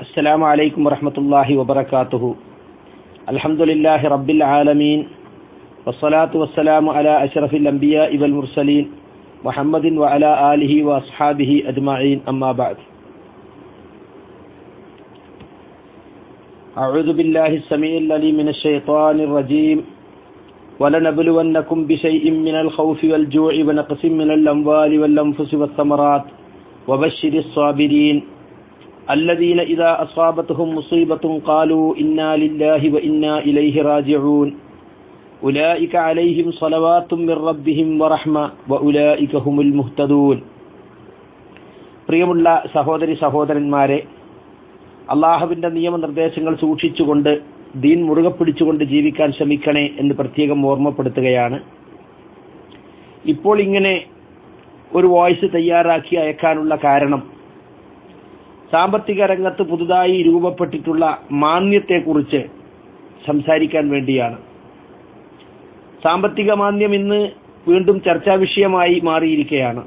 السلام عليكم ورحمة الله وبركاته الحمد لله رب العالمين والصلاة والسلام على أشرف الأنبياء والمرسلين محمد وعلى آله وأصحابه أجمعين أما بعد أعوذ بالله السميع العليم من الشيطان الرجيم ولنبلونكم بشيء من الخوف والجوع ونقص من الأموال والأنفس والثمرات وبشر الصابرين الذين إذا أصابتهم مصيبة قالوا إنا لله وإنا إليه راجعون أولئك عليهم صلوات من ربهم ورحمة وأولئك هم المهتدون പ്രിയമുള്ള സഹോദരി സഹോദരന്മാരെ അള്ളാഹുവിൻ്റെ നിയമനിർദ്ദേശങ്ങൾ സൂക്ഷിച്ചുകൊണ്ട് ദീൻ മുറുകെ പിടിച്ചുകൊണ്ട് ജീവിക്കാൻ ശ്രമിക്കണേ എന്ന് പ്രത്യേകം ഓർമ്മപ്പെടുത്തുകയാണ് ഇപ്പോൾ ഇങ്ങനെ ഒരു വോയിസ് തയ്യാറാക്കി അയക്കാനുള്ള കാരണം സാമ്പത്തിക രംഗത്ത് പുതുതായി രൂപപ്പെട്ടിട്ടുള്ള മാന്യത്തെക്കുറിച്ച് സംസാരിക്കാൻ വേണ്ടിയാണ് സാമ്പത്തിക മാന്യം ഇന്ന് വീണ്ടും ചർച്ചാ വിഷയമായി മാറിയിരിക്കുകയാണ്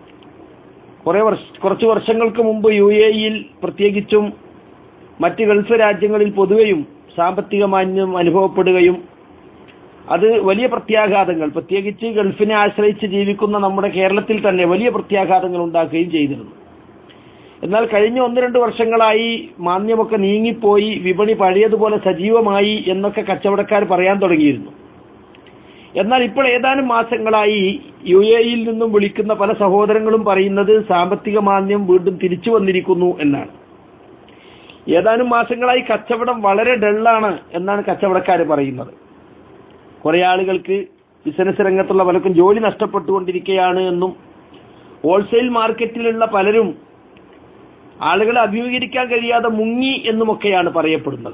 കുറെ വർഷ കുറച്ച് വർഷങ്ങൾക്ക് മുമ്പ് യു എ ഇയിൽ പ്രത്യേകിച്ചും മറ്റ് ഗൾഫ് രാജ്യങ്ങളിൽ പൊതുവെയും സാമ്പത്തിക മാന്യം അനുഭവപ്പെടുകയും അത് വലിയ പ്രത്യാഘാതങ്ങൾ പ്രത്യേകിച്ച് ഗൾഫിനെ ആശ്രയിച്ച് ജീവിക്കുന്ന നമ്മുടെ കേരളത്തിൽ തന്നെ വലിയ പ്രത്യാഘാതങ്ങൾ ഉണ്ടാക്കുകയും ചെയ്തിരുന്നു എന്നാൽ കഴിഞ്ഞ ഒന്ന് രണ്ട് വർഷങ്ങളായി മാന്യമൊക്കെ നീങ്ങിപ്പോയി വിപണി പഴയതുപോലെ സജീവമായി എന്നൊക്കെ കച്ചവടക്കാർ പറയാൻ തുടങ്ങിയിരുന്നു എന്നാൽ ഇപ്പോൾ ഏതാനും മാസങ്ങളായി യു എയിൽ നിന്നും വിളിക്കുന്ന പല സഹോദരങ്ങളും പറയുന്നത് സാമ്പത്തിക മാന്യം വീണ്ടും തിരിച്ചു വന്നിരിക്കുന്നു എന്നാണ് ഏതാനും മാസങ്ങളായി കച്ചവടം വളരെ ഡള്ളാണ് എന്നാണ് കച്ചവടക്കാർ പറയുന്നത് കുറെ ആളുകൾക്ക് ബിസിനസ് രംഗത്തുള്ള പലർക്കും ജോലി നഷ്ടപ്പെട്ടുകൊണ്ടിരിക്കുകയാണ് എന്നും ഹോൾസെയിൽ മാർക്കറ്റിലുള്ള പലരും ആളുകളെ അഭിമുഖീകരിക്കാൻ കഴിയാതെ മുങ്ങി എന്നുമൊക്കെയാണ് പറയപ്പെടുന്നത്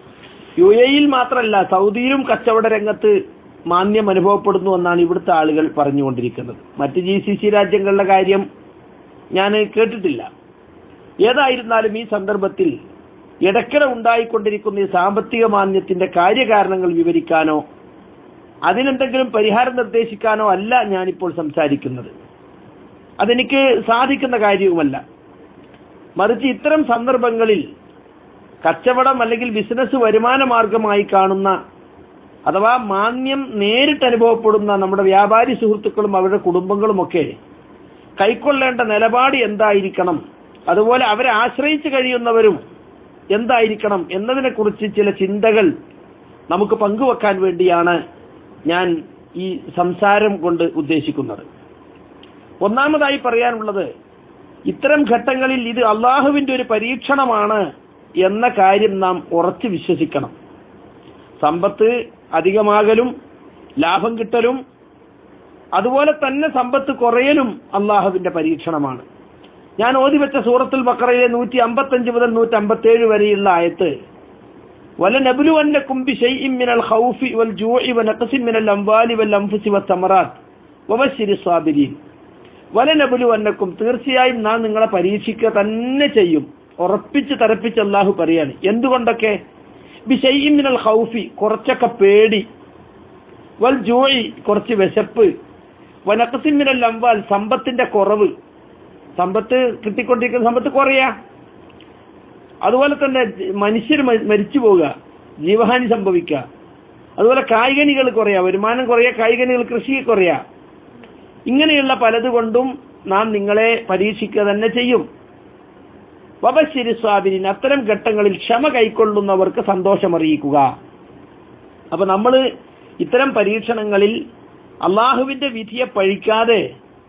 യു എയിൽ മാത്രമല്ല സൗദിയിലും കച്ചവട രംഗത്ത് മാന്യം അനുഭവപ്പെടുന്നു എന്നാണ് ഇവിടുത്തെ ആളുകൾ പറഞ്ഞുകൊണ്ടിരിക്കുന്നത് മറ്റ് ജി സി സി രാജ്യങ്ങളുടെ കാര്യം ഞാൻ കേട്ടിട്ടില്ല ഏതായിരുന്നാലും ഈ സന്ദർഭത്തിൽ ഇടയ്ക്കിടെ ഉണ്ടായിക്കൊണ്ടിരിക്കുന്ന ഈ സാമ്പത്തിക മാന്യത്തിന്റെ കാര്യകാരണങ്ങൾ വിവരിക്കാനോ അതിനെന്തെങ്കിലും പരിഹാരം നിർദ്ദേശിക്കാനോ അല്ല ഞാനിപ്പോൾ സംസാരിക്കുന്നത് അതെനിക്ക് സാധിക്കുന്ന കാര്യവുമല്ല മറിച്ച് ഇത്തരം സന്ദർഭങ്ങളിൽ കച്ചവടം അല്ലെങ്കിൽ ബിസിനസ് വരുമാന മാർഗമായി കാണുന്ന അഥവാ മാന്യം നേരിട്ട് അനുഭവപ്പെടുന്ന നമ്മുടെ വ്യാപാരി സുഹൃത്തുക്കളും അവരുടെ കുടുംബങ്ങളുമൊക്കെ കൈക്കൊള്ളേണ്ട നിലപാട് എന്തായിരിക്കണം അതുപോലെ അവരെ ആശ്രയിച്ച് കഴിയുന്നവരും എന്തായിരിക്കണം എന്നതിനെക്കുറിച്ച് ചില ചിന്തകൾ നമുക്ക് പങ്കുവെക്കാൻ വേണ്ടിയാണ് ഞാൻ ഈ സംസാരം കൊണ്ട് ഉദ്ദേശിക്കുന്നത് ഒന്നാമതായി പറയാനുള്ളത് ഇത്തരം ഘട്ടങ്ങളിൽ ഇത് അള്ളാഹുവിന്റെ ഒരു പരീക്ഷണമാണ് എന്ന കാര്യം നാം ഉറച്ചു വിശ്വസിക്കണം സമ്പത്ത് അധികമാകലും ലാഭം കിട്ടലും അതുപോലെ തന്നെ സമ്പത്ത് കുറയലും അള്ളാഹുവിന്റെ പരീക്ഷണമാണ് ഞാൻ ഓതി വെച്ച സൂറത്തുൽ ബക്കറയിലെ നൂറ്റി അമ്പത്തഞ്ച് മുതൽ നൂറ്റി അമ്പത്തേഴ് വരെയുള്ള ആയത്ത് ولنبلونكم بشيء من الخوف والجوع ونقص من الأموال والأنفس والثمرات وبشر الصابرين വലനബുലുവന്നക്കും തീർച്ചയായും നാം നിങ്ങളെ പരീക്ഷിക്കുക തന്നെ ചെയ്യും ഉറപ്പിച്ച് തറപ്പിച്ച് അള്ളാഹു പറയാണ് എന്തുകൊണ്ടൊക്കെ ബിഷയ്മിനൽ ഹൗഫി കുറച്ചൊക്കെ പേടി വൽ ജോയി കുറച്ച് വിശപ്പ് വനക്കസിമിനൽ അമ്പാൽ സമ്പത്തിന്റെ കുറവ് സമ്പത്ത് കിട്ടിക്കൊണ്ടിരിക്കുന്ന സമ്പത്ത് കുറയാ അതുപോലെ തന്നെ മനുഷ്യർ മരിച്ചു പോവുക ജീവഹാനി സംഭവിക്കുക അതുപോലെ കായികനികൾ കുറയാ വരുമാനം കുറയാ കായികനികൾ കൃഷി കുറയാ ഇങ്ങനെയുള്ള പലതുകൊണ്ടും നാം നിങ്ങളെ പരീക്ഷിക്കുക തന്നെ ചെയ്യും വബശ്ശിരി സ്വാബിനിൻ അത്തരം ഘട്ടങ്ങളിൽ ക്ഷമ കൈക്കൊള്ളുന്നവർക്ക് സന്തോഷമറിയിക്കുക അപ്പൊ നമ്മൾ ഇത്തരം പരീക്ഷണങ്ങളിൽ അള്ളാഹുവിന്റെ വിധിയെ പഴിക്കാതെ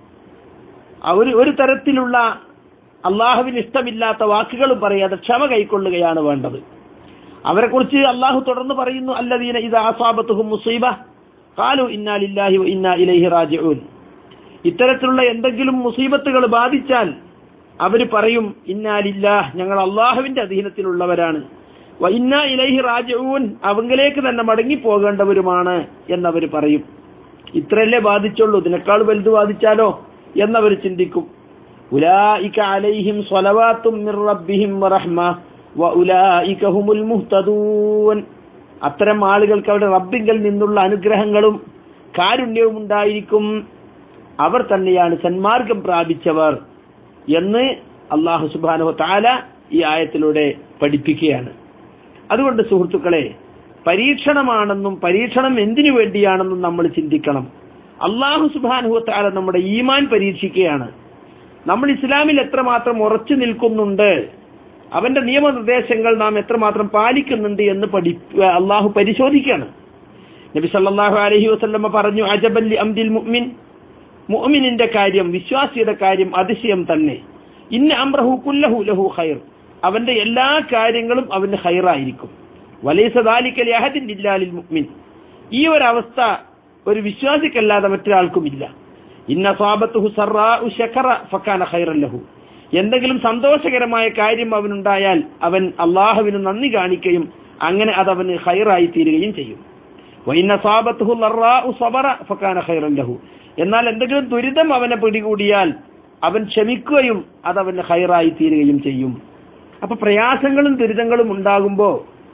ഒരു ഒരു തരത്തിലുള്ള അള്ളാഹുവിന് ഇഷ്ടമില്ലാത്ത വാക്കുകളും പറയാതെ ക്ഷമ കൈക്കൊള്ളുകയാണ് വേണ്ടത് അവരെക്കുറിച്ച് അള്ളാഹു തുടർന്ന് പറയുന്നു അല്ലദീന ഇത് ആസാബത്തുഹും മുസീബ കാലു ഇന്നാലില്ലാഹി ഇന്നാ ഇലൈഹി റാജിഊൻ ഇത്തരത്തിലുള്ള എന്തെങ്കിലും മുസീബത്തുകൾ ബാധിച്ചാൽ അവർ പറയും ഇന്നാലില്ല ഞങ്ങൾ അള്ളാഹുവിന്റെ അധീനത്തിലുള്ളവരാണ് ഇന്ന ഇലൈഹി റാജഊൻ അവങ്കിലേക്ക് തന്നെ മടങ്ങി പോകേണ്ടവരുമാണ് എന്നവർ പറയും ഇത്രയല്ലേ ബാധിച്ചുള്ളൂ ഇതിനേക്കാൾ വലുത് ബാധിച്ചാലോ എന്നവർ ചിന്തിക്കും ഉലായിക അലൈഹിം സ്വലവാത്തും മിർ റബ്ബിഹിം വറഹ്മ വഉലായിക ഹുമുൽ മുഹ്തദൂൻ അത്തരം ആളുകൾക്ക് അവരുടെ റബ്ബിങ്കൽ നിന്നുള്ള അനുഗ്രഹങ്ങളും കാരുണ്യവും ഉണ്ടായിരിക്കും അവർ തന്നെയാണ് സന്മാർഗം പ്രാപിച്ചവർ എന്ന് അള്ളാഹു സുബാനു താല ഈ ആയത്തിലൂടെ പഠിപ്പിക്കുകയാണ് അതുകൊണ്ട് സുഹൃത്തുക്കളെ പരീക്ഷണമാണെന്നും പരീക്ഷണം എന്തിനു വേണ്ടിയാണെന്നും നമ്മൾ ചിന്തിക്കണം അള്ളാഹു സുബാനുഹത്താല നമ്മുടെ ഈമാൻ പരീക്ഷിക്കുകയാണ് നമ്മൾ ഇസ്ലാമിൽ എത്രമാത്രം ഉറച്ചു നിൽക്കുന്നുണ്ട് അവന്റെ നിയമനിർദ്ദേശങ്ങൾ നാം എത്രമാത്രം പാലിക്കുന്നുണ്ട് എന്ന് പഠി അള്ളാഹു പരിശോധിക്കുകയാണ് നബി സല്ലല്ലാഹു അലൈഹി വസല്ലമ പറഞ്ഞു അജബല്ലി അംദിൽ മുഅ്മിൻ മുഅ്മിനിന്റെ കാര്യം വിശ്വാസിയുടെ കാര്യം അതിശയം തന്നെ ഇന്ന അംറഹു കുല്ലഹു ലഹു ഖൈർ അവന്റെ എല്ലാ കാര്യങ്ങളും അവന് ഖൈറായിരിക്കും വലൈസ ദാലിക ലിഅഹദിൻ ഇല്ലാലിൽ മുഅ്മിൻ ഈ ഒരു അവസ്ഥ ഒരു വിശ്വാസിക്കല്ലാതെ മറ്റൊരാൾക്കുമില്ല ഇന്ന സാബത്തുഹു സറാഉ ശകറ ഫക്കാന ഖൈറൻ ലഹു എന്തെങ്കിലും സന്തോഷകരമായ കാര്യം അവനുണ്ടായാൽ അവൻ അള്ളാഹുവിന് നന്ദി കാണിക്കുകയും അങ്ങനെ അത് അവന് ഖൈറായി തീരുകയും ചെയ്യും വൈന സാബത്തുഹു ലറാഉ സബറ ഫക്കാന ഖൈറൻ ലഹു എന്നാൽ എന്തെങ്കിലും ദുരിതം അവനെ പിടികൂടിയാൽ അവൻ ക്ഷമിക്കുകയും അത് അവന് ഹൈറായി തീരുകയും ചെയ്യും അപ്പൊ പ്രയാസങ്ങളും ദുരിതങ്ങളും ഉണ്ടാകുമ്പോ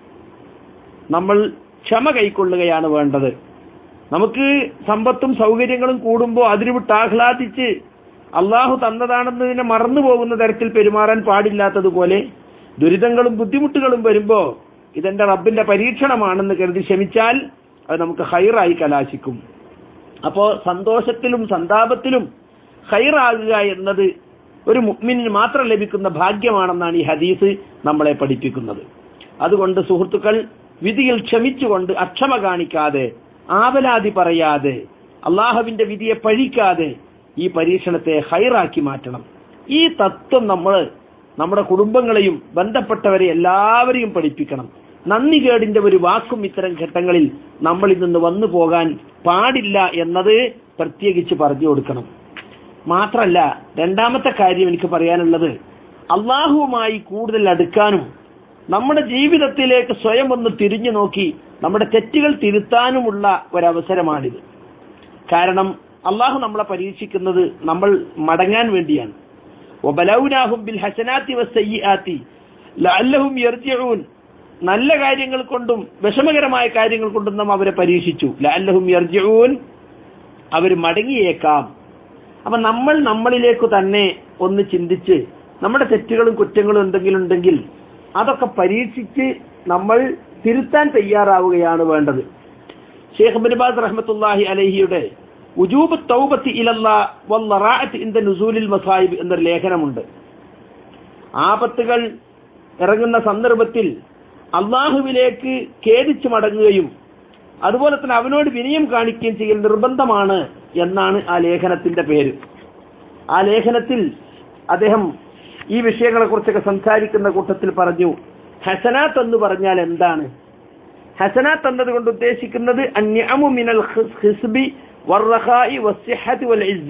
നമ്മൾ ക്ഷമ കൈക്കൊള്ളുകയാണ് വേണ്ടത് നമുക്ക് സമ്പത്തും സൗകര്യങ്ങളും കൂടുമ്പോൾ അതിന് വിട്ട് ആഹ്ലാദിച്ച് അള്ളാഹു തന്നതാണെന്നതിനെ മറന്നു പോകുന്ന തരത്തിൽ പെരുമാറാൻ പാടില്ലാത്തതുപോലെ ദുരിതങ്ങളും ബുദ്ധിമുട്ടുകളും വരുമ്പോ ഇതെന്റെ റബ്ബിന്റെ പരീക്ഷണമാണെന്ന് കരുതി ക്ഷമിച്ചാൽ അത് നമുക്ക് ഹൈറായി കലാശിക്കും അപ്പോ സന്തോഷത്തിലും സന്താപത്തിലും ഹൈറാകുക എന്നത് ഒരു മുഅ്മിനിന് മാത്രം ലഭിക്കുന്ന ഭാഗ്യമാണെന്നാണ് ഈ ഹദീസ് നമ്മളെ പഠിപ്പിക്കുന്നത് അതുകൊണ്ട് സുഹൃത്തുക്കൾ വിധിയിൽ ക്ഷമിച്ചുകൊണ്ട് അക്ഷമ കാണിക്കാതെ ആവലാതി പറയാതെ അള്ളാഹുവിന്റെ വിധിയെ പഴിക്കാതെ ഈ പരീക്ഷണത്തെ ഹൈറാക്കി മാറ്റണം ഈ തത്വം നമ്മൾ നമ്മുടെ കുടുംബങ്ങളെയും ബന്ധപ്പെട്ടവരെ എല്ലാവരെയും പഠിപ്പിക്കണം നന്ദി കേടിന്റെ ഒരു വാക്കും ഇത്തരം ഘട്ടങ്ങളിൽ നമ്മളിൽ നിന്ന് വന്നു പോകാൻ പാടില്ല എന്നത് പ്രത്യേകിച്ച് പറഞ്ഞു കൊടുക്കണം മാത്രല്ല രണ്ടാമത്തെ കാര്യം എനിക്ക് പറയാനുള്ളത് അള്ളാഹുവുമായി കൂടുതൽ അടുക്കാനും നമ്മുടെ ജീവിതത്തിലേക്ക് സ്വയം ഒന്ന് തിരിഞ്ഞു നോക്കി നമ്മുടെ തെറ്റുകൾ തിരുത്താനുമുള്ള ഒരവസരമാണിത് കാരണം അള്ളാഹു നമ്മളെ പരീക്ഷിക്കുന്നത് നമ്മൾ മടങ്ങാൻ വേണ്ടിയാണ് ഒബലൗനാഹും ബിൽ ഹസനാത്തി വസ്സയ്യാത്തി ലഅല്ലഹും യർജിഊൻ നല്ല കാര്യങ്ങൾ കൊണ്ടും വിഷമകരമായ കാര്യങ്ങൾ കൊണ്ടും നാം അവരെ പരീക്ഷിച്ചു ലഅല്ലഹും യർജിഊൻ അവർ മടങ്ങിയേക്കാം അപ്പൊ നമ്മൾ നമ്മളിലേക്ക് തന്നെ ഒന്ന് ചിന്തിച്ച് നമ്മുടെ തെറ്റുകളും കുറ്റങ്ങളും എന്തെങ്കിലും ഉണ്ടെങ്കിൽ അതൊക്കെ പരീക്ഷിച്ച് നമ്മൾ തിരുത്താൻ തയ്യാറാവുകയാണ് വേണ്ടത് ഷേഖ് ബിൻബാസ് റഹ്മത്തുല്ലാഹി അലഹിയുടെ ഉജൂബ് തൗബത്തി ഇലല്ലാ വല്ലറാഅത്ത് ഇൻ ദ നുസൂലിൽ മസായിബ് എന്നൊരു ലേഖനമുണ്ട് ആപത്തുകൾ ഇറങ്ങുന്ന സന്ദർഭത്തിൽ അള്ളാഹുവിലേക്ക് ഖേദിച്ചു മടങ്ങുകയും അതുപോലെ തന്നെ അവനോട് വിനയം കാണിക്കുകയും ചെയ്യൽ നിർബന്ധമാണ് എന്നാണ് ആ ലേഖനത്തിന്റെ പേര് ആ ലേഖനത്തിൽ അദ്ദേഹം ഈ വിഷയങ്ങളെ കുറിച്ചൊക്കെ സംസാരിക്കുന്ന കൂട്ടത്തിൽ പറഞ്ഞു ഹസനാത്ത് എന്ന് പറഞ്ഞാൽ എന്താണ് ഹസനാത്ത് എന്നതുകൊണ്ട് ഉദ്ദേശിക്കുന്നത് അന്യമു മിനൽ ഹിസ്ബി വർറഹായി വസ്യഹത്തി വൽ ഇസ്സ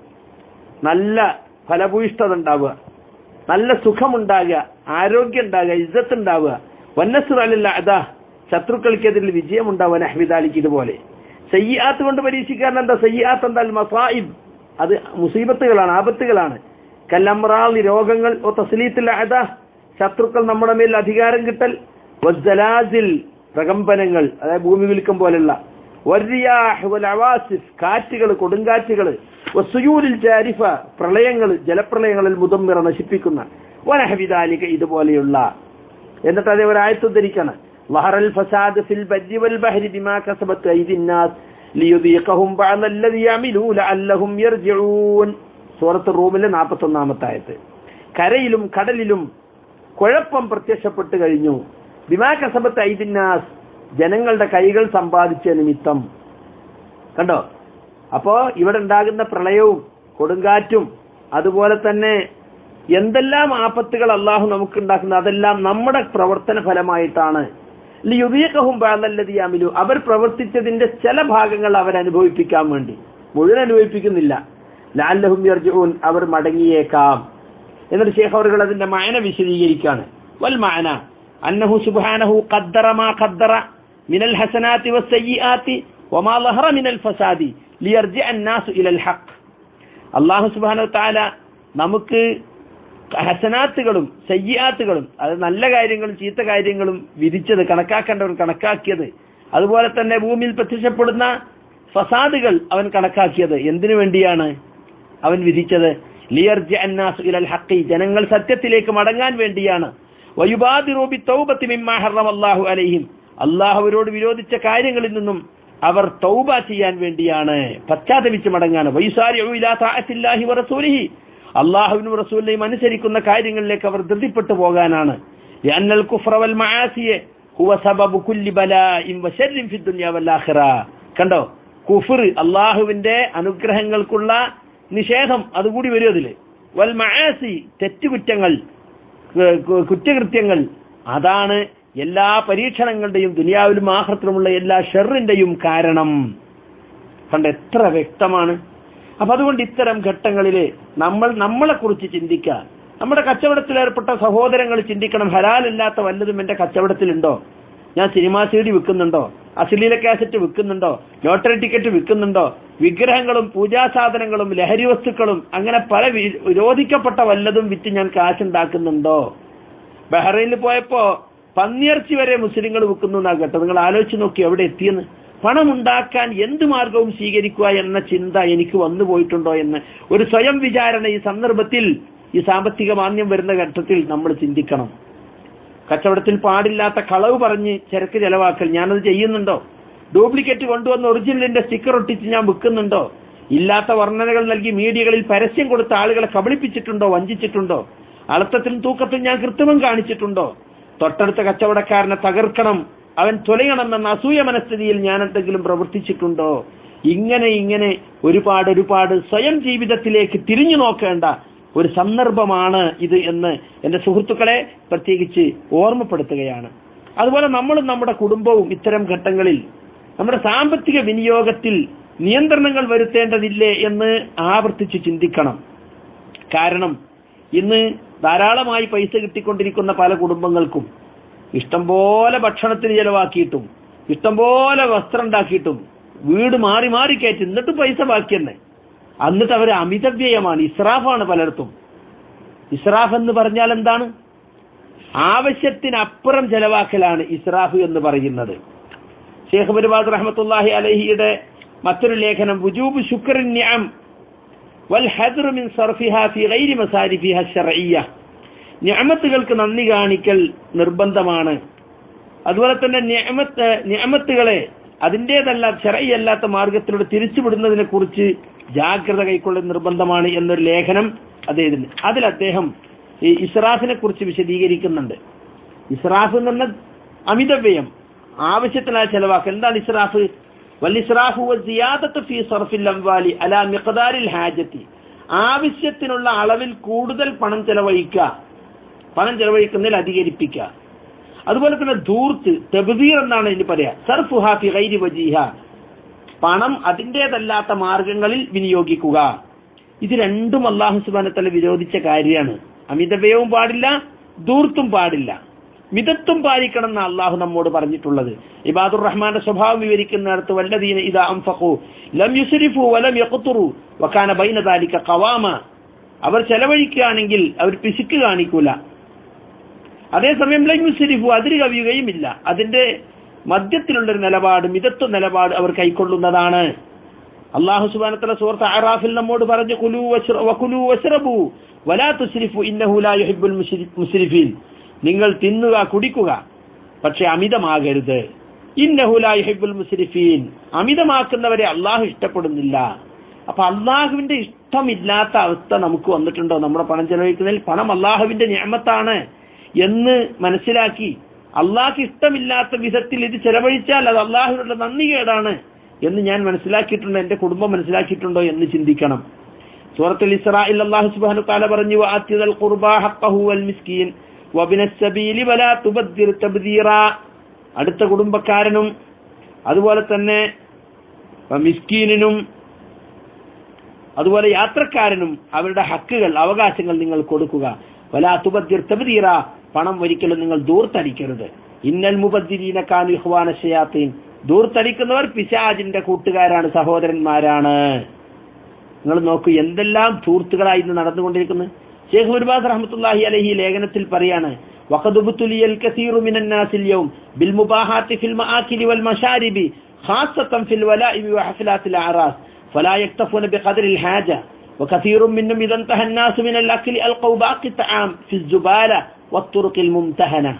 നല്ല ഫലഭൂയിഷ്ഠത ഉണ്ടാവുക നല്ല സുഖമുണ്ടാകുക ആരോഗ്യം ഉണ്ടാകുക ഇജ്ജത്ത് ഉണ്ടാവുക വന്നസുർ അല്ല അതാ ശത്രുക്കൾക്കെതിരിൽ വിജയം ഉണ്ടാവുക അഹ്മിദാലിക്ക് ഇതുപോലെ സയ്യാത്ത് കൊണ്ട് പരീക്ഷിക്കാൻ എന്താ സയ്യാത്ത് എന്താൽ മസായിബ് അത് മുസീബത്തുകളാണ് ആപത്തുകളാണ് കല്ലമ്രാളി രോഗങ്ങൾ ഓ തസ്ലീത്തിൽ അതാ ശത്രുക്കൾ നമ്മുടെ മേൽ അധികാരം കിട്ടൽ വസ്സലാസിൽ പ്രകമ്പനങ്ങൾ അതായത് ഭൂമി വിൽക്കും പോലുള്ള വര്യാഹ് വൽ അവാസിഫ് കാറ്റുകൾ കൊടുങ്കാറ്റുകൾ വസുയൂരിൽ ജാരിഫ പ്രളയങ്ങൾ ജലപ്രളയങ്ങളിൽ മുതമ്മിറ നശിപ്പിക്കുന്ന വനഹവിദാലിക ഇതുപോലെയുള്ള എന്നിട്ട് അതേ ഒരായത്ത് ഉദ്ധരിക്കാണ് വഹറൽ ഫസാദ് ഫിൽ ബജ്ജി വൽ ബഹരി ബിമാ കസബത്ത് ഐദിന്നാസ് ലിയുദീഖഹും ബഅദ അല്ലദി യഅമിലൂ ലഅല്ലഹും യർജിഊൻ സൂറത്ത് റൂമിലെ 41ാമത്തെ ആയത്ത് കരയിലും കടലിലും കുഴപ്പം പ്രത്യക്ഷപ്പെട്ടു കഴിഞ്ഞു ബിമാ കസബത്ത് ഐദിന്നാസ് ജനങ്ങളുടെ കൈകൾ സമ്പാദിച്ച നിമിത്തം കണ്ടോ അപ്പോ ഇവിടെ ഉണ്ടാകുന്ന പ്രളയവും കൊടുങ്കാറ്റും അതുപോലെ തന്നെ എന്തെല്ലാം ആപത്തുകൾ അള്ളാഹു നമുക്ക് ഉണ്ടാക്കുന്നത് അതെല്ലാം നമ്മുടെ പ്രവർത്തന ഫലമായിട്ടാണ് യുവീകഹും ബാലല്ലതിയാമിലു അവർ പ്രവർത്തിച്ചതിന്റെ ചില ഭാഗങ്ങൾ അവർ അനുഭവിപ്പിക്കാൻ വേണ്ടി മുഴുവൻ അനുഭവിപ്പിക്കുന്നില്ല ലാല്ലഹും യർജുൻ അവർ മടങ്ങിയേക്കാം എന്നിട്ട് ശേഖ് അവറുകൾ അതിന്റെ മായന വിശദീകരിക്കാണ് വൽ മായന അന്നഹു സുബ്ഹാനഹു ഖദ്ദറ മാ ഖദ്ദറ മിനൽ ഹസനാത്തി വസ്സയ്യിആത്തി വമാ ലഹറ മിനൽ ഫസാദി ലിയർജിഅ അന്നാസു ഇലൽ ഹഖ് അല്ലാഹു സുബ്ഹാനഹു തആല നമുക്ക് ഹസനാത്തുകളും സയ്യാത്തുകളും അത് നല്ല കാര്യങ്ങളും ചീത്ത കാര്യങ്ങളും വിധിച്ചത് കണക്കാക്കേണ്ടവർ കണക്കാക്കിയത് അതുപോലെ തന്നെ ഭൂമിയിൽ പ്രത്യക്ഷപ്പെടുന്ന ഫസാദുകൾ അവൻ കണക്കാക്കിയത് എന്തിനു വേണ്ടിയാണ് അവൻ വിധിച്ചത് ലിയർജി അന്നാസ് ഇലൽ ഹഖി ജനങ്ങൾ സത്യത്തിലേക്ക് മടങ്ങാൻ വേണ്ടിയാണ് വയുബാദിറു ബിത്തൗബത്തി മിമ്മാ ഹറമല്ലാഹു അലൈഹിം അള്ളാഹു അവരോട് വിരോധിച്ച കാര്യങ്ങളിൽ നിന്നും അവർ തൗബ ചെയ്യാൻ വേണ്ടിയാണ് പശ്ചാത്തപിച്ച് മടങ്ങാണ് വൈസാരിഉ ഇലാ തഅത്തില്ലാഹി വറസൂലിഹി അള്ളാഹുവിനും റസൂലിനെയും അനുസരിക്കുന്ന കാര്യങ്ങളിലേക്ക് അവർ ധൃതിപ്പെട്ടു പോകാനാണ് ലഅന്നൽ കുഫ്ര വൽ മആസിയ ഹുവ സബബു കുല്ലി ബലാഇൻ വശർരിൻ ഫിദ് ദുനിയ വൽ ആഖിറ കണ്ടോ കുഫർ അള്ളാഹുവിന്റെ അനുഗ്രഹങ്ങൾക്കുള്ള നിഷേധം അതുകൂടി വരും അതില് വൽ മആസി തെറ്റുകുറ്റങ്ങൾ കു- കു- കുറ്റകൃത്യങ്ങൾ അതാണ് എല്ലാ പരീക്ഷണങ്ങളുടെയും ദുനിയാവിലും ആഹ്റത്തിലുമുള്ള എല്ലാ ഷെറിന്റെയും കാരണം കണ്ട് എത്ര വ്യക്തമാണ് അപ്പൊ അതുകൊണ്ട് ഇത്തരം ഘട്ടങ്ങളില് നമ്മൾ നമ്മളെ കുറിച്ച് ചിന്തിക്കുക നമ്മുടെ കച്ചവടത്തിൽ ഏർപ്പെട്ട സഹോദരങ്ങൾ ചിന്തിക്കണം ഹലാലില്ലാത്ത വല്ലതും എന്റെ കച്ചവടത്തിലുണ്ടോ ഞാൻ സിനിമാ സി ഡി വിൽക്കുന്നുണ്ടോ അശ്ലീല കാസറ്റ് വിൽക്കുന്നുണ്ടോ ലോട്ടറി ടിക്കറ്റ് വിൽക്കുന്നുണ്ടോ വിഗ്രഹങ്ങളും പൂജാ സാധനങ്ങളും ലഹരി വസ്തുക്കളും അങ്ങനെ പല വി- വിരോധിക്കപ്പെട്ട വല്ലതും വിറ്റ് ഞാൻ കാശുണ്ടാക്കുന്നുണ്ടോ ബഹ്റൈനിൽ പോയപ്പോ പന്നിയിറച്ചി വരെ മുസ്ലിങ്ങൾ വിൽക്കുന്നു എന്നാ കേട്ടോ നിങ്ങൾ ആലോചിച്ച് നോക്കി എവിടെ എത്തിയെന്ന് പണം ഉണ്ടാക്കാൻ എന്ത് മാർഗവും സ്വീകരിക്കുക എന്ന ചിന്ത എനിക്ക് വന്നു പോയിട്ടുണ്ടോ എന്ന് ഒരു സ്വയം വിചാരണ ഈ സന്ദർഭത്തിൽ ഈ സാമ്പത്തിക മാന്യം വരുന്ന ഘട്ടത്തിൽ നമ്മൾ ചിന്തിക്കണം കച്ചവടത്തിൽ പാടില്ലാത്ത കളവ് പറഞ്ഞ് ചരക്ക് ചെലവാക്കൽ ഞാനത് ചെയ്യുന്നുണ്ടോ ഡ്യൂപ്ലിക്കേറ്റ് കൊണ്ടുവന്ന് ഒറിജിനലിന്റെ സ്റ്റിക്കർ ഒട്ടിച്ച് ഞാൻ വിൽക്കുന്നുണ്ടോ ഇല്ലാത്ത വർണ്ണനകൾ നൽകി മീഡിയകളിൽ പരസ്യം കൊടുത്ത ആളുകളെ കബളിപ്പിച്ചിട്ടുണ്ടോ വഞ്ചിച്ചിട്ടുണ്ടോ അളത്തത്തിലും തൂക്കത്തിലും ഞാൻ കൃത്രിമം കാണിച്ചിട്ടുണ്ടോ തൊട്ടടുത്ത കച്ചവടക്കാരനെ തകർക്കണം അവൻ തുലയണമെന്ന അസൂയ മനസ്ഥിതിയിൽ ഞാൻ എന്തെങ്കിലും പ്രവർത്തിച്ചിട്ടുണ്ടോ ഇങ്ങനെ ഇങ്ങനെ ഒരുപാട് ഒരുപാട് സ്വയം ജീവിതത്തിലേക്ക് തിരിഞ്ഞു നോക്കേണ്ട ഒരു സന്ദർഭമാണ് ഇത് എന്ന് എന്റെ സുഹൃത്തുക്കളെ പ്രത്യേകിച്ച് ഓർമ്മപ്പെടുത്തുകയാണ് അതുപോലെ നമ്മളും നമ്മുടെ കുടുംബവും ഇത്തരം ഘട്ടങ്ങളിൽ നമ്മുടെ സാമ്പത്തിക വിനിയോഗത്തിൽ നിയന്ത്രണങ്ങൾ വരുത്തേണ്ടതില്ലേ എന്ന് ആവർത്തിച്ച് ചിന്തിക്കണം കാരണം ഇന്ന് ധാരാളമായി പൈസ കിട്ടിക്കൊണ്ടിരിക്കുന്ന പല കുടുംബങ്ങൾക്കും ഇഷ്ടംപോലെ ഭക്ഷണത്തിന് ചെലവാക്കിയിട്ടും ഇഷ്ടംപോലെ വസ്ത്രം ഉണ്ടാക്കിയിട്ടും വീട് മാറി മാറി കയറ്റി എന്നിട്ട് പൈസ ബാക്കി തന്നെ എന്നിട്ട് അവർ അമിതവ്യയമാണ് ഇസ്രാഫാണ് പലയിടത്തും ഇസ്രാഫ് എന്ന് പറഞ്ഞാൽ എന്താണ് ആവശ്യത്തിനപ്പുറം ചെലവാക്കലാണ് ഇസ്രാഫ് എന്ന് പറയുന്നത് ഷേഖ് ബരുബാദ് റഹ്മത്തുല്ലാഹി അലഹിയുടെ മറ്റൊരു ലേഖനം വുജൂബ് ശുക്രൻ നിഅം വൽ ഹദ്റു മിൻ സർഫിഹാ ഫി ഗൈരി മസാരിഫിഹ ശർഇയ്യ നിഅമത്തുകൾക്ക് നന്ദി കാണിക്കൽ നിർബന്ധമാണ് അതുപോലെ തന്നെ നിഅമത്ത് നിഅമത്തുകളെ അതിൻ്റെതല്ല ശരയല്ലാത്ത മാർഗത്തിലൂടെ തിരിച്ചുവിടുന്നതിനെ കുറിച്ച് ജാഗ്രത കൈക്കൊള്ളൽ നിർബന്ധമാണ് എന്നൊരു ലേഖനം അദ്ദേഹത്തിന് അതിൽ അദ്ദേഹം ഈ ഇസ്രാഫിനെ കുറിച്ച് വിശദീകരിക്കുന്നുണ്ട് ഇസ്രാഫ് എന്ന് പറഞ്ഞാൽ അമിതവ്യയം ആവശ്യത്തിനായി ചെലവാക്കൽ എന്താണ് ഇസ്രാഫ് വല്ലിസ്രാഫു വസിയാദത്ത് ഫീ സർഫിൽ അംവാലി അലാ മിഖ്ദാരിൽ ഹാജത്തി ആവശ്യത്തിനുള്ള അളവിൽ കൂടുതൽ പണം ചെലവഴിക്കുക പണം ചെലവഴിക്കുന്നതിൽ അധികരിപ്പിക്കുക അതുപോലെ തന്നെ ധൂർത്ത് തെബുദീർ എന്നാണ് ഇതിന് പറയാ സർഫുഹ ഫി ഗൈരി വജീഹ പണം അതിൻ്റെതല്ലാത്ത മാർഗങ്ങളിൽ വിനിയോഗിക്കുക ഇത് രണ്ടും അള്ളാഹു സുബാനത്തല വിരോധിച്ച കാര്യമാണ് അമിതവ്യയവും പാടില്ല ധൂർത്തും പാടില്ല മിതത്വം പാലിക്കണം എന്ന് അള്ളാഹു നമ്മോട് പറഞ്ഞിട്ടുള്ളത് ഇബാദുർ റഹ്മാന്റെ സ്വഭാവം വിവരിക്കുന്നിടത്ത് വല്ലദീന ഇതാ അംഫഖു ലം യുസ്രിഫു വലം യഖ്തുറു വകാന ബൈന ദാലിക ഖവാമ അവർ ചെലവഴിക്കുകയാണെങ്കിൽ അവർ പിശുക്ക് കാണിക്കൂല അതേസമയം ലം യുസ്രിഫു അതിര് കവിയുകയുമില്ല അതിന്റെ മധ്യത്തിലുള്ളൊരു നിലപാട് മിതത്വ നിലപാട് അവർ കൈക്കൊള്ളുന്നതാണ് അള്ളാഹു സുബാനത്തല സുഹൃത്ത് അറാഫിൽ നമ്മോട് പറഞ്ഞു കുലു വശ്ര- വകുലു വശ്രബു വലാ തുസ്രിഫു ഇന്നഹു ലാ യുഹിബ്ബുൽ മുസ്രി- മുസ്രിഫീൻ നിങ്ങൾ തിന്നുക കുടിക്കുക പക്ഷെ അമിതമാകരുത് ഇന്നഹു ലാ യുഹിബ്ബുൽ മുസ്രിഫീൻ അമിതമാക്കുന്നവരെ അള്ളാഹു ഇഷ്ടപ്പെടുന്നില്ല അപ്പൊ അള്ളാഹുവിന്റെ ഇഷ്ടമില്ലാത്ത അവസ്ഥ നമുക്ക് വന്നിട്ടുണ്ടോ നമ്മുടെ പണം ചെലവഴിക്കുന്നതിൽ പണം അള്ളാഹുവിന്റെ നിയമത്താണ് എന്ന് മനസ്സിലാക്കി അള്ളാഹ്ക്ക് ഇഷ്ടമില്ലാത്ത വിധത്തിൽ ഇത് ചെലവഴിച്ചാൽ അത് അള്ളാഹുവിനുള്ള നന്ദികേടാണ് എന്ന് ഞാൻ മനസ്സിലാക്കിയിട്ടുണ്ടോ എന്റെ കുടുംബം മനസ്സിലാക്കിയിട്ടുണ്ടോ എന്ന് ചിന്തിക്കണം സൂറത്തുൽ ഇസ്രായിൽ അല്ലാഹു സുബ്ഹാനഹു തആല പറഞ്ഞു വആത്തിദൽ ഖുർബാ ഹഖഹു വൽ മിസ്കീൻ വബിനസ് സബീലി വലാ തുബദ്ദിർ തബ്ദീറ അടുത്ത കുടുംബക്കാരനും അതുപോലെ തന്നെ മിസ്കീനിനും അതുപോലെ യാത്രക്കാരനും അവരുടെ ഹക്കുകൾ അവകാശങ്ങൾ നിങ്ങൾ കൊടുക്കുക വലാ തുബദ്ദിർ തബ്ദീറ പണം ഒരിക്കലും നിങ്ങൾ ദൂർത്തടിക്കരുത് ഇന്നൽ മുബദ്ദിരീന കാനു ഇഖ്വാന ശയാത്തീൻ ദൂർത്തടിക്കുന്നവർ പിശാജിന്റെ കൂട്ടുകാരാണ് സഹോദരന്മാരാണ് നിങ്ങൾ നോക്കൂ എന്തെല്ലാം ധൂർത്തുകളായി ഇന്ന് നടന്നുകൊണ്ടിരിക്കുന്നത് ഷേഖ് മുർബാസ് റഹ്മത്തുള്ളാഹി അലഹി ലേഖനത്തിൽ പറയാണ് وقد ابتلي الكثير من الناس اليوم بالمباحات في المآكل والمشارب خاصة في الولائم وحفلات الأعراس فلا يكتفون بقدر الحاجة وكثير منهم إذا انتهى الناس من الأكل ألقوا باقي الطعام في الزبالة والطرق الممتهنة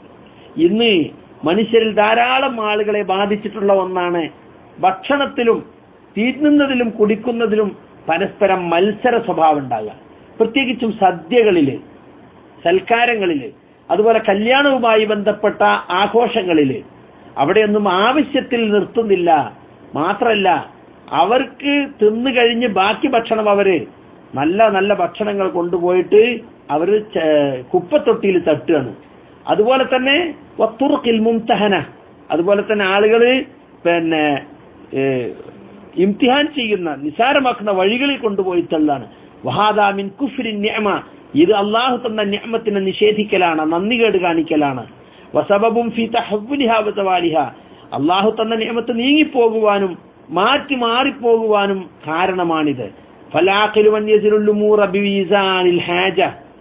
ഇന്ന് മനുഷ്യരിൽ ധാരാളം ആളുകളെ ബാധിച്ചിട്ടുള്ള ഒന്നാണ് ഭക്ഷണത്തിലും തിന്നുന്നതിലും കുടിക്കുന്നതിലും പരസ്പരം മത്സര സ്വഭാവം ഉണ്ടാകുക പ്രത്യേകിച്ചും സദ്യകളില് സൽക്കാരങ്ങളില് അതുപോലെ കല്യാണവുമായി ബന്ധപ്പെട്ട ആഘോഷങ്ങളില് അവിടെയൊന്നും ആവശ്യത്തിൽ നിർത്തുന്നില്ല മാത്രല്ല അവർക്ക് തിന്നു കഴിഞ്ഞ് ബാക്കി ഭക്ഷണം അവര് നല്ല നല്ല ഭക്ഷണങ്ങൾ കൊണ്ടുപോയിട്ട് അവര് ച- കുപ്പത്തൊട്ടിയിൽ തട്ടുകയാണ് അതുപോലെ തന്നെ വത്തുറുക്കിൽ മുംതഹന അതുപോലെ തന്നെ ആളുകള് പിന്നെ ഏഹ്, ഇംതിഹാൻ ചെയ്യുന്ന നിസാരമാക്കുന്ന വഴികളിൽ കൊണ്ടുപോയി തള്ളാണ് വഹാദാമിൻ കുഫ്രിൻ നിഅമ ഇത് അള്ളാഹു തന്ന നിഅമത്തിനെ നിഷേധിക്കലാണ് നന്ദികേട് കാണിക്കലാണ് വസബബും ഫി തഹവ്വുലിഹ വസവാലിഹ അള്ളാഹു തന്ന നിയമത്ത് നീങ്ങിപ്പോകുവാനും മാറ്റി മാറിപ്പോകുവാനും കാരണമാണിത് ഫലാഖിലു മൻ യസിലുൽ ഉമൂറ ബിമീസാനിൽ ഹാജ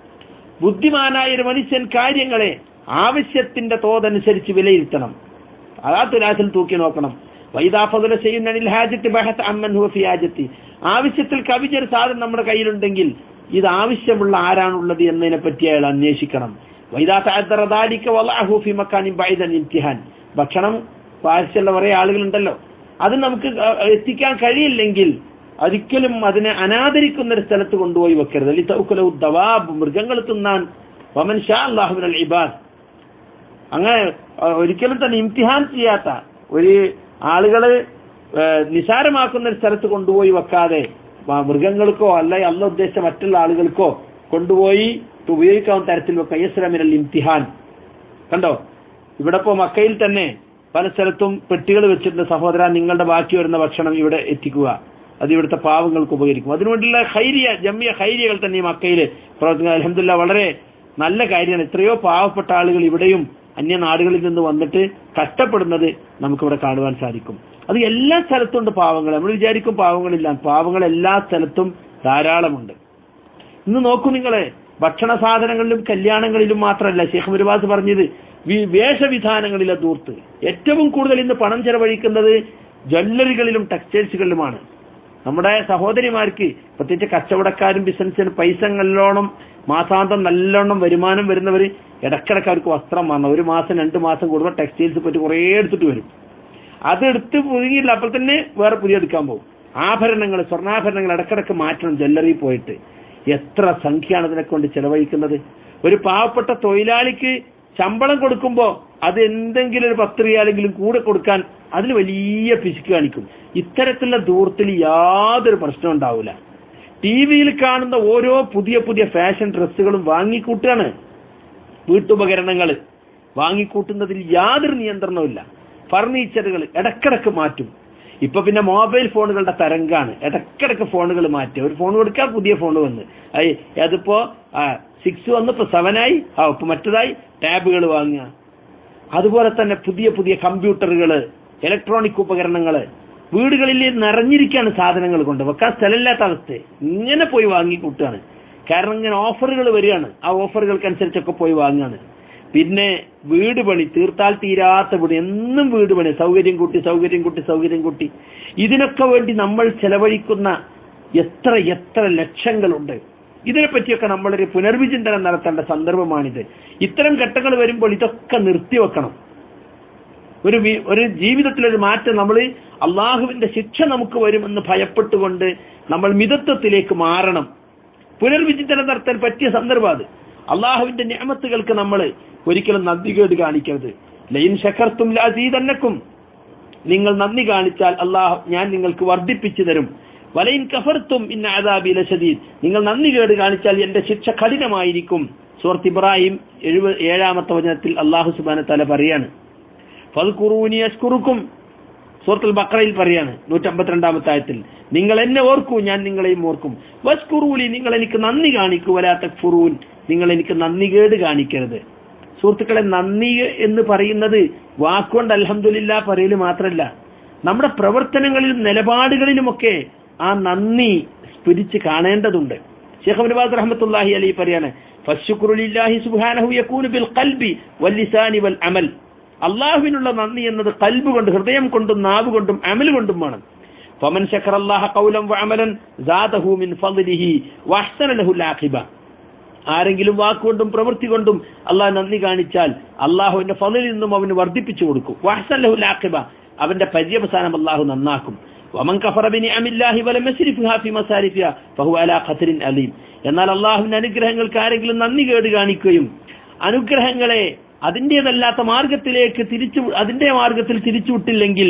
ബുദ്ധിമാനായ ഒരു മനുഷ്യൻ കാര്യങ്ങളെ ആവശ്യത്തിന്റെ തോതനുസരിച്ച് വിലയിരുത്തണം അതാ തുലാസിൽ തൂക്കി നോക്കണം വൈദാഫതുല ചെയ്യുന്നതിൽ ഹാജത്ത് ബഹത്ത് അമ്മൻ ഹുവ ഫി ഹാജത്തി ആവശ്യത്തിൽ കവിഞ്ഞൊരു സാധനം നമ്മുടെ കയ്യിലുണ്ടെങ്കിൽ ഇത് ആവശ്യമുള്ള ആരാണുള്ളത് എന്നതിനെ പറ്റി അയാൾ അന്വേഷിക്കണം വൈദാ തഅദ്ദറ ദാലിക വലഅഹു ഫി മക്കാനിൻ ബൈദൻ ഇംതിഹാൻ ഭക്ഷണം ആവശ്യമുള്ള കുറെ ആളുകളുണ്ടല്ലോ അത് നമുക്ക് അഹ് എത്തിക്കാൻ കഴിയില്ലെങ്കിൽ ഒരിക്കലും അതിനെ അനാദരിക്കുന്ന ഒരു സ്ഥലത്ത് കൊണ്ടുപോയി വെക്കരുത് അല്ലെ തൗക്കലു ദവാബ് മൃഗങ്ങൾ തിന്നാൻ വമൻ ഷാ അല്ലാഹുവിനൽ ഇബാദ് അങ്ങനെ അഹ് ഒരിക്കലും തന്നെ ഇംതിഹാൻ ചെയ്യാത്ത ഒരു ആളുകള് ഏഹ് നിസാരമാക്കുന്ന ഒരു സ്ഥലത്ത് കൊണ്ടുപോയി വെക്കാതെ മ- മൃഗങ്ങൾക്കോ അല്ല അല്ല ഉദ്ദേശിച്ച മറ്റുള്ള ആളുകൾക്കോ കൊണ്ടുപോയി ഉപയോഗിക്കാവുന്ന തരത്തിൽ വെക്കാം യസ്രമിനൽ ഇംതിഹാൻ കണ്ടോ ഇവിടെ ഇപ്പോ മക്കയിൽ തന്നെ പല സ്ഥലത്തും പെട്ടികൾ വെച്ചിട്ടുണ്ട് സഹോദര നിങ്ങളുടെ ബാക്കി വരുന്ന ഭക്ഷണം ഇവിടെ എത്തിക്കുക അത് ഇവിടുത്തെ പാവങ്ങൾക്ക് ഉപകരിക്കും അതിനുവേണ്ടിയുള്ള ഹൈരിയ ജമ്മിയ ഹൈരിയകൾ തന്നെ ഈ മക്കയിൽ പ്രവർത്തിക്കുന്നത് അലഹമില്ല വളരെ നല്ല കാര്യമാണ് എത്രയോ പാവപ്പെട്ട ആളുകൾ ഇവിടെയും അന്യ നാടുകളിൽ നിന്ന് വന്നിട്ട് കഷ്ടപ്പെടുന്നത് നമുക്കിവിടെ കാണുവാൻ സാധിക്കും അത് എല്ലാ സ്ഥലത്തും ഉണ്ട് പാവങ്ങൾ നമ്മൾ വിചാരിക്കും പാവങ്ങളില്ല പാവങ്ങൾ എല്ലാ സ്ഥലത്തും ധാരാളമുണ്ട് ഇന്ന് നോക്കൂ നിങ്ങളെ ഭക്ഷണ സാധനങ്ങളിലും കല്യാണങ്ങളിലും മാത്രമല്ല ഷെയ്ഖ് മുരുവാസ് പറഞ്ഞത് വി- വേഷവിധാനങ്ങളിലെ ദൂർത്ത് ഏറ്റവും കൂടുതൽ ഇന്ന് പണം ചെലവഴിക്കുന്നത് ജ്വല്ലറികളിലും ടെക്സ്റ്റൈൽസുകളിലുമാണ് നമ്മുടെ സഹോദരിമാർക്ക് പ്രത്യേകിച്ച് കച്ചവടക്കാരും ബിസിനസ്സിന് പൈസ നല്ലോണം മാസാന്തം നല്ലോണം വരുമാനം വരുന്നവർ ഇടക്കിടക്ക് അവർക്ക് വസ്ത്രം വാങ്ങണം ഒരു മാസം രണ്ട് മാസം കൂടുമ്പോൾ ടെക്സ്റ്റൈൽസ് പറ്റി കുറേ എടുത്തിട്ട് വരും അതെടുത്ത് പുതുങ്ങിയില്ല അപ്പോൾ തന്നെ വേറെ പുതിയ എടുക്കാൻ പോകും ആഭരണങ്ങൾ സ്വർണ്ണാഭരണങ്ങൾ ഇടക്കിടക്ക് മാറ്റണം ജ്വല്ലറി പോയിട്ട് എത്ര സംഖ്യയാണ് ഇതിനെ കൊണ്ട് ചെലവഴിക്കുന്നത് ഒരു പാവപ്പെട്ട തൊഴിലാളിക്ക് ശമ്പളം കൊടുക്കുമ്പോൾ അത് എന്തെങ്കിലും ഒരു പത്ത് റിയാലെങ്കിലും കൂടെ കൊടുക്കാൻ അതിന് വലിയ പിശുക്ക് കാണിക്കും ഇത്തരത്തിലുള്ള ദൂരത്തിൽ യാതൊരു പ്രശ്നം ഉണ്ടാവില്ല ടി വിയിൽ കാണുന്ന ഓരോ പുതിയ പുതിയ ഫാഷൻ ഡ്രസ്സുകളും വാങ്ങിക്കൂട്ടുകയാണ് വീട്ടുപകരണങ്ങൾ വാങ്ങിക്കൂട്ടുന്നതിൽ യാതൊരു നിയന്ത്രണവുമില്ല ഫർണിച്ചറുകൾ ഇടക്കിടക്ക് മാറ്റും ഇപ്പൊ പിന്നെ മൊബൈൽ ഫോണുകളുടെ തരംഗാണ് ഇടക്കിടക്ക് ഫോണുകൾ മാറ്റി ഒരു ഫോൺ കൊടുക്കാൻ പുതിയ ഫോൺ വന്ന് അയ് അതിപ്പോ സിക്സ് വന്ന് ഇപ്പൊ സെവനായി ആ ഇപ്പൊ മറ്റേതായി ടാബുകൾ വാങ്ങുക അതുപോലെ തന്നെ പുതിയ പുതിയ കമ്പ്യൂട്ടറുകൾ ഇലക്ട്രോണിക് ഉപകരണങ്ങൾ വീടുകളിൽ നിറഞ്ഞിരിക്കുകയാണ് സാധനങ്ങൾ കൊണ്ട് വെക്കാൻ സ്ഥലമില്ലാത്ത അവസ്ഥ ഇങ്ങനെ പോയി വാങ്ങിക്കൂട്ടുകയാണ് കാരണം ഇങ്ങനെ ഓഫറുകൾ വരികയാണ് ആ ഓഫറുകൾക്കനുസരിച്ചൊക്കെ പോയി വാങ്ങുകയാണ് പിന്നെ വീട് പണി തീർത്താൽ തീരാത്ത വീട് എന്നും വീട് പണി സൗകര്യം കൂട്ടി സൗകര്യം കൂട്ടി സൗകര്യം കൂട്ടി ഇതിനൊക്കെ വേണ്ടി നമ്മൾ ചെലവഴിക്കുന്ന എത്ര എത്ര ലക്ഷങ്ങളുണ്ട് ഇതിനെപ്പറ്റിയൊക്കെ നമ്മളൊരു പുനർവിചിന്തനം നടത്തേണ്ട സന്ദർഭമാണിത് ഇത്തരം ഘട്ടങ്ങൾ വരുമ്പോൾ ഇതൊക്കെ നിർത്തിവെക്കണം ഒരു വി- ഒരു ജീവിതത്തിലൊരു മാറ്റം നമ്മൾ അള്ളാഹുവിന്റെ ശിക്ഷ നമുക്ക് വരുമെന്ന് ഭയപ്പെട്ടുകൊണ്ട് നമ്മൾ മിതത്വത്തിലേക്ക് മാറണം പുനർവിചിന്തനം നടത്താൻ പറ്റിയ സന്ദർഭം അത് അള്ളാഹുവിന്റെ ഞാമത്തുകൾക്ക് നമ്മൾ ഒരിക്കലും നന്ദികേട് കാണിക്കരുത് ലൈൻ ശക്കർത്തും ലാസീതന്നക്കും നിങ്ങൾ നന്ദി കാണിച്ചാൽ അള്ളാഹു ഞാൻ നിങ്ങൾക്ക് വർദ്ധിപ്പിച്ചു തരും വലയിൻ കഫർത്തും ഇന്ന അദാബി ലശദീദ് നിങ്ങൾ നന്ദി കേട് കാണിച്ചാൽ എന്റെ ശിക്ഷ കഠിനമായിരിക്കും സൂറത്ത് ഇബ്രാഹിം എഴുപത് ഏഴാമത്തെ വചനത്തിൽ അള്ളാഹു സുബാന തല പറയാണ് ഫൽഖുറൂനി അഷ്കുറുക്കും സൂറത്തുൽ ബക്രയിൽ പറയാണ് നൂറ്റമ്പത്തിരണ്ടാമത്തെ ആയത്തിൽ നിങ്ങൾ എന്നെ ഓർക്കൂ ഞാൻ നിങ്ങളെയും ഓർക്കും വസ്കുറൂലി നിങ്ങൾ എനിക്ക് നന്ദി കാണിക്കൂ വലാത്ത ഫുറൂൻ നിങ്ങൾ എനിക്ക് നന്ദി കേട് കാണിക്കരുത് സുഹൃത്തുക്കളെ നന്ദി എന്ന് പറയുന്നത് വാക്കുകൊണ്ട് അൽഹംദുലില്ല പറയല് മാത്രമല്ല നമ്മുടെ പ്രവർത്തനങ്ങളിലും നിലപാടുകളിലുമൊക്കെ ആ നന്ദി സ്ഫുരിച്ച് കാണേണ്ടതുണ്ട് ഷെയ്ഖ് അബ്ദുൽ റഹ്മത്തുള്ളാഹി അലി പറയാണ് ഫശ്ശുക്രുലില്ലാഹി സുബ്ഹാനഹു യകൂനു ബിൽ ഖൽബി വൽ ലിസാനി വൽ അമൽ അള്ളാഹുവിനുള്ള നന്ദി എന്നത് കൽബ് കൊണ്ട് ഹൃദയം കൊണ്ടും നാവ് കൊണ്ടും അമൽ കൊണ്ടും വേണം فمن شكر الله قولا وعملا زاده من فضله واحسن له العاقبه ആരെങ്കിലും വാക്കുകൊണ്ടും പ്രവൃത്തി കൊണ്ടും അള്ളാഹ് നന്ദി കാണിച്ചാൽ അള്ളാഹുവിന്റെ ഫലിൽ നിന്നും അവന് വർദ്ധിപ്പിച്ചു കൊടുക്കും വാഹ്സല്ലഹുൽ ആഖിബ അവന്റെ പര്യവസാനം അള്ളാഹു നന്നാക്കും വമൻ കഫറ ബിനിഅമില്ലാഹി വലം യസ്രിഫ്ഹാ ഫി മസാരിഫിഹ ഫഹുവ അലാ ഖത്രിൻ അലീം എന്നാൽ അള്ളാഹുവിന്റെ അനുഗ്രഹങ്ങൾക്ക് ആരെങ്കിലും നന്ദി കേട് കാണിക്കുകയും അനുഗ്രഹങ്ങളെ അതിൻ്റെതല്ലാത്ത മാർഗത്തിലേക്ക് തിരിച്ചു അതിന്റെ മാർഗത്തിൽ തിരിച്ചുവിട്ടില്ലെങ്കിൽ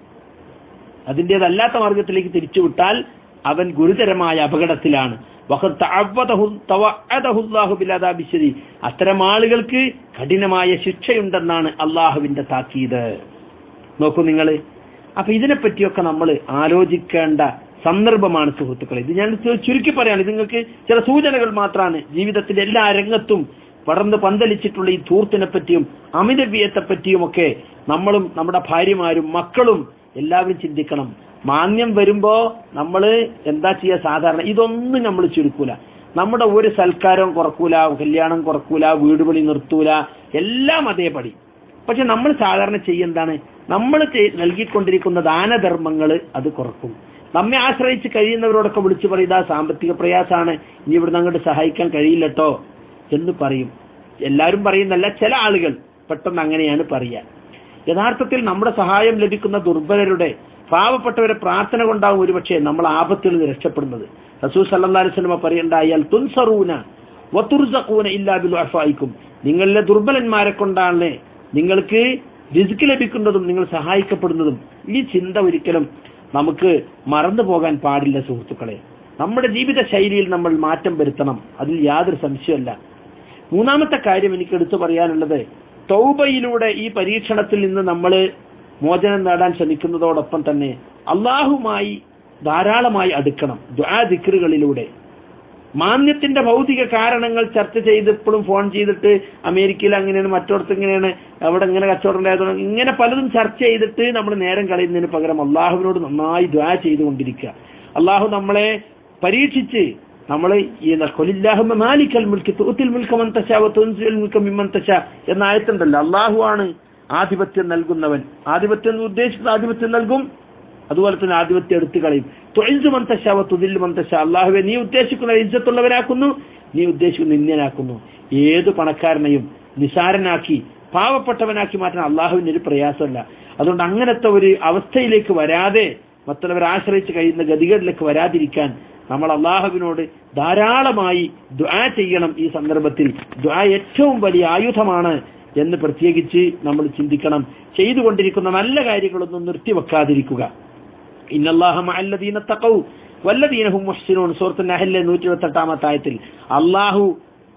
അതിൻ്റെതല്ലാത്ത മാർഗത്തിലേക്ക് തിരിച്ചുവിട്ടാൽ അവൻ ഗുരുതരമായ അപകടത്തിലാണ് വഖദ് തഅവ്വദഹു തവഅദഹു അല്ലാഹു ബിൽഅദാബി ശദീദ്. അത്തരം ആളുകൾക്ക് കഠിനമായ ശിക്ഷയുണ്ടെന്നാണ് അള്ളാഹുവിന്റെ താക്കീത് നോക്കൂ നിങ്ങൾ അപ്പൊ ഇതിനെപ്പറ്റിയൊക്കെ നമ്മൾ ആലോചിക്കേണ്ട സന്ദർഭമാണ് സുഹൃത്തുക്കളെ ഇത് ഞാൻ ചു- ചുരുക്കി പറയാണ് ഇത് നിങ്ങൾക്ക് ചില സൂചനകൾ മാത്രമാണ് ജീവിതത്തിന്റെ എല്ലാ രംഗത്തും പടർന്ന് പന്തലിച്ചിട്ടുള്ള ഈ ധൂർത്തിനെ പറ്റിയും അമിതവ്യയത്തെ പറ്റിയും ഒക്കെ നമ്മളും നമ്മുടെ ഭാര്യമാരും മക്കളും എല്ലാവരും ചിന്തിക്കണം മാന്യം വരുമ്പോ നമ്മൾ എന്താ ചെയ്യുക സാധാരണ ഇതൊന്നും നമ്മൾ ചുരുക്കൂല നമ്മുടെ ഒരു സൽക്കാരവും കുറക്കൂല കല്യാണം കുറക്കൂല വീട് പണി നിർത്തൂല എല്ലാം അതേപടി പക്ഷെ നമ്മൾ സാധാരണ ചെയ്യുന്നതാണ് നമ്മൾ നൽകിക്കൊണ്ടിരിക്കുന്ന ദാനധർമ്മങ്ങൾ അത് കുറക്കും നമ്മെ ആശ്രയിച്ച് കഴിയുന്നവരോടൊക്കെ വിളിച്ചു പറയും ഇതാ സാമ്പത്തിക പ്രയാസമാണ് ഇനി ഇവിടുന്ന് അങ്ങോട്ട് സഹായിക്കാൻ കഴിയില്ലട്ടോ എന്ന് പറയും എല്ലാവരും പറയുന്നല്ല ചില ആളുകൾ പെട്ടെന്ന് അങ്ങനെയാണ് പറയുക യഥാർത്ഥത്തിൽ നമ്മുടെ സഹായം ലഭിക്കുന്ന ദുർബലരുടെ പാവപ്പെട്ടവരെ പ്രാർത്ഥന കൊണ്ടാവും ഒരുപക്ഷെ നമ്മൾ ആപത്തിൽ നിന്ന് രക്ഷപ്പെടുന്നത് റസൂൽ സല്ലല്ലാഹു അലൈഹി വസല്ലമ പറയണ്ടായാൽ തുൻസറൂന വതുർസഖൂന ഇല്ലാ ബിൽഅഫായിക്കും നിങ്ങളിലെ ദുർബലന്മാരെ കൊണ്ടാണ് നിങ്ങൾക്ക് റിസ്ക് ലഭിക്കുന്നതും നിങ്ങൾ സഹായിക്കപ്പെടുന്നതും ഈ ചിന്ത ഒരിക്കലും നമുക്ക് മറന്നു പോകാൻ പാടില്ല സുഹൃത്തുക്കളെ നമ്മുടെ ജീവിത ശൈലിയിൽ നമ്മൾ മാറ്റം വരുത്തണം അതിൽ യാതൊരു സംശയമല്ല മൂന്നാമത്തെ കാര്യം എനിക്ക് എടുത്തു പറയാനുള്ളത് തൗബയിലൂടെ ഈ പരീക്ഷണത്തിൽ നിന്ന് നമ്മൾ മോചനം നേടാൻ ശ്രമിക്കുന്നതോടൊപ്പം തന്നെ അള്ളാഹുമായി ധാരാളമായി അടുക്കണം ദ്വാ ദിക്റുകളിലൂടെ മാന്യത്തിന്റെ ഭൗതിക കാരണങ്ങൾ ചർച്ച ചെയ്ത് ഇപ്പോഴും ഫോൺ ചെയ്തിട്ട് അമേരിക്കയിൽ അങ്ങനെയാണ് മറ്റോടത്ത് ഇങ്ങനെയാണ് അവിടെ ഇങ്ങനെ കച്ചവടം ഉണ്ടായതുകൊണ്ട് ഇങ്ങനെ പലതും ചർച്ച ചെയ്തിട്ട് നമ്മൾ നേരം കളയുന്നതിന് പകരം അള്ളാഹുവിനോട് നന്നായി ദ്വാ ചെയ്തുകൊണ്ടിരിക്കുക അള്ളാഹു നമ്മളെ പരീക്ഷിച്ച് നമ്മൾ ഈ കൊലില്ലാഹുമ്മ മാലിക്കൽ മുൽക്ക് തൂത്തിൽ മുൽക്ക മന്തശ തുൻസിൽ മുൽക്ക മിമ്മന്തശ എന്ന ആയത്തുണ്ടല്ലോ അള്ളാഹു ആണ് ആധിപത്യം നൽകുന്നവൻ ആധിപത്യം എന്ന് ഉദ്ദേശിക്കുന്ന ആധിപത്യം നൽകും അതുപോലെ തന്നെ ആധിപത്യം എടുത്തു കളയും തൊഴിൽ മന്തശാവ തുതിൽ മന്തശ അള്ളാഹുവെ നീ ഉദ്ദേശിക്കുന്ന ഇജ്ജത്തുള്ളവനാക്കുന്നു നീ ഉദ്ദേശിക്കുന്ന നിന്ദനാക്കുന്നു ഏത് പണക്കാരനെയും നിസാരനാക്കി പാവപ്പെട്ടവനാക്കി മാറ്റാൻ അള്ളാഹുവിന് ഒരു പ്രയാസമല്ല അതുകൊണ്ട് അങ്ങനത്തെ ഒരു അവസ്ഥയിലേക്ക് വരാതെ മറ്റുള്ളവരെ ആശ്രയിച്ച് കഴിയുന്ന ഗതികളിലേക്ക് വരാതിരിക്കാൻ നമ്മൾ അള്ളാഹുവിനോട് ധാരാളമായി ദ്വാ ചെയ്യണം ഈ സന്ദർഭത്തിൽ ദ്വാ ഏറ്റവും വലിയ ആയുധമാണ് എന്ന് പ്രത്യേകിച്ച് നമ്മൾ ചിന്തിക്കണം ചെയ്തുകൊണ്ടിരിക്കുന്ന നല്ല കാര്യങ്ങളൊന്നും നിർത്തിവെക്കാതിരിക്കുക ഇന്നല്ലാഹ മഅല്ലദീന തഖൗ വല്ലദീന ഹും മുഹ്സിനൂൻ സൂറത്ത് നഹലിലെ 128 ആയത്തിൽ അല്ലാഹു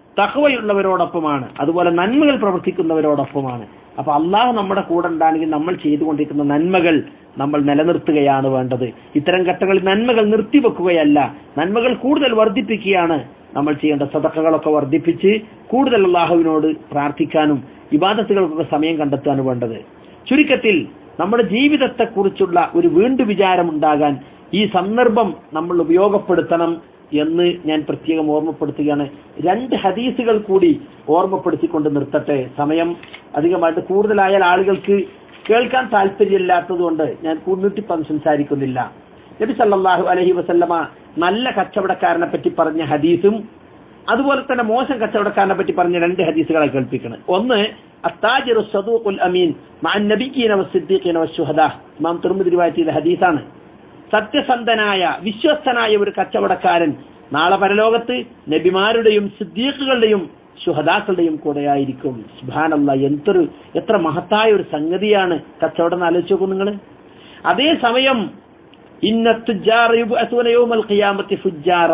തഖ്വയുള്ളവരോടൊപ്പമാണ് അതുപോലെ നന്മകൾ പ്രവർത്തിക്കുന്നവരോടൊപ്പമാണ് അപ്പൊ അള്ളാഹു നമ്മുടെ കൂടെ ഉണ്ടാണെങ്കിൽ നമ്മൾ ചെയ്തുകൊണ്ടിരിക്കുന്ന നന്മകൾ നമ്മൾ നിലനിർത്തുകയാണ് വേണ്ടത് ഇത്തരം ഘട്ടങ്ങളിൽ നന്മകൾ നിർത്തിവെക്കുകയല്ല നന്മകൾ കൂടുതൽ വർദ്ധിപ്പിക്കുകയാണ് നമ്മൾ ചെയ്യേണ്ട സദക്കകളൊക്കെ വർദ്ധിപ്പിച്ച് കൂടുതൽ അള്ളാഹുവിനോട് പ്രാർത്ഥിക്കാനും ഇബാദത്തുകൾക്കൊക്കെ സമയം കണ്ടെത്താനും വേണ്ടത് ചുരുക്കത്തിൽ നമ്മുടെ ജീവിതത്തെക്കുറിച്ചുള്ള ഒരു വീണ്ടു വിചാരം ഉണ്ടാകാൻ ഈ സന്ദർഭം നമ്മൾ ഉപയോഗപ്പെടുത്തണം എന്ന് ഞാൻ പ്രത്യേകം ഓർമ്മപ്പെടുത്തുകയാണ് രണ്ട് ഹദീസുകൾ കൂടി ഓർമ്മപ്പെടുത്തിക്കൊണ്ട് നിർത്തട്ടെ സമയം അധികമായിട്ട് കൂടുതലായാൽ ആളുകൾക്ക് കേൾക്കാൻ താല്പര്യമില്ലാത്തതുകൊണ്ട് ഞാൻ കൂന്നിട്ടിപ്പം സംസാരിക്കുന്നില്ല നബി സല്ലല്ലാഹു അലൈഹി വസല്ലമ നല്ല കച്ചവടക്കാരനെ പറ്റി പറഞ്ഞ ഹദീസും അതുപോലെ തന്നെ മോശം കച്ചവടക്കാരനെ പറ്റി പറഞ്ഞ രണ്ട് ഹദീസുകളെ കേൾപ്പിക്കണം ഒന്ന് അത്താജിറു സദൂഖുൽ അമീൻ മഅൻ നബിയ്യീന വസ്സിദ്ദീഖീന വശുഹദാ ഇമാം തിർമിദി റിവായത്ത് ചെയ്ത ഹദീസാണ് സത്യസന്ധനായ വിശ്വസ്തനായ ഒരു കച്ചവടക്കാരൻ നാളെ പരലോകത്ത് നബിമാരുടെയും സിദ്ദീഖുകളുടെയും ശുഹദാക്കളുടെയും കൂടെയായിരിക്കും സുബാനല്ല എന്തൊരു എത്ര മഹത്തായ ഒരു സംഗതിയാണ് കച്ചവടം എന്ന് ആലോചിച്ച് നോക്കൂ നിങ്ങൾ അതേസമയം ഇന്നത്തുജാറ ഖിയാമത്തി ഫുജാറ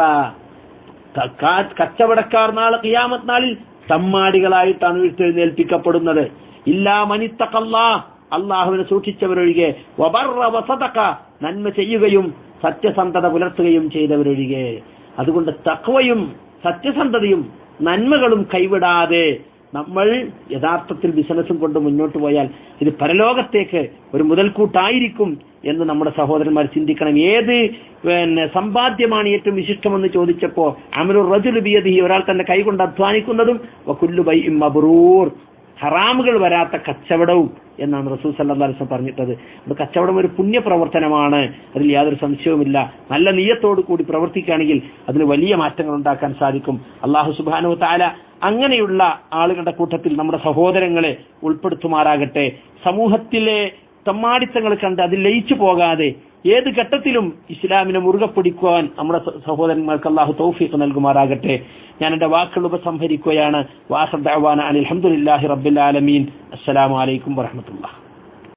കച്ചവടക്കാർ നാളെ ഖിയാമത്ത് നാളിൽ തമ്മാടികളായിട്ടാണ് ഉയർത്തെഴുന്നേൽപ്പിക്കപ്പെടുന്നത് ഇല്ലാ മനിത്തക്കല്ലാ അള്ളാഹുവിനെ സൂക്ഷിച്ചവരൊഴികെ വബർറ വസതക നന്മ ചെയ്യുകയും സത്യസന്ധത പുലർത്തുകയും ചെയ്തവരൊഴികെ അതുകൊണ്ട് തക്വയും സത്യസന്ധതയും നന്മകളും കൈവിടാതെ നമ്മൾ യഥാർത്ഥത്തിൽ ബിസിനസ്സും കൊണ്ട് മുന്നോട്ട് പോയാൽ ഇത് പരലോകത്തേക്ക് ഒരു മുതൽക്കൂട്ടായിരിക്കും എന്ന് നമ്മുടെ സഹോദരന്മാർ ചിന്തിക്കണം ഏത് പിന്നെ സമ്പാദ്യമാണ് ഏറ്റവും വിശിഷ്ടമെന്ന് ചോദിച്ചപ്പോ അമലുർ റജുൽ ബിയദി ഒരാൾ തന്റെ കൈകൊണ്ട് അധ്വാനിക്കുന്നതും വകുല്ലു ബൈ മബ്രൂർ ഹറാമുകൾ വരാത്ത കച്ചവടവും എന്നാണ് റസൂൽ സല്ലല്ലാഹു അലൈഹി വസല്ലം പറഞ്ഞിട്ടത് അത് കച്ചവടം ഒരു പുണ്യ പ്രവർത്തനമാണ് അതിൽ യാതൊരു സംശയവുമില്ല നല്ല നീയത്തോടു കൂടി പ്രവർത്തിക്കുകയാണെങ്കിൽ അതിന് വലിയ മാറ്റങ്ങൾ ഉണ്ടാക്കാൻ സാധിക്കും അള്ളാഹു സുബ്ഹാനഹു തആല അങ്ങനെയുള്ള ആളുകളുടെ കൂട്ടത്തിൽ നമ്മുടെ സഹോദരങ്ങളെ ഉൾപ്പെടുത്തുമാറാകട്ടെ സമൂഹത്തിലെ തമ്മാടിത്തങ്ങൾ കണ്ട് അതിൽ ലയിച്ചു പോകാതെ ഏത് ഘട്ടത്തിലും ഇസ്ലാമിനെ മുറുകെ പിടിക്കുവാൻ നമ്മുടെ സ- സഹോദരന്മാർക്ക് അള്ളാഹു തൗഫീഖ് നൽകുമാറാകട്ടെ ഞാൻ എന്റെ വാക്കുകൾ ഉപസംഹരിക്കുകയാണ് വാഹർ ദഅവാന അനിൽ ഹംദുലില്ലാഹി റബ്ബിൽ ആലമീൻ അസ്സലാമു അലൈക്കും വറഹ്മത്തുള്ളാഹി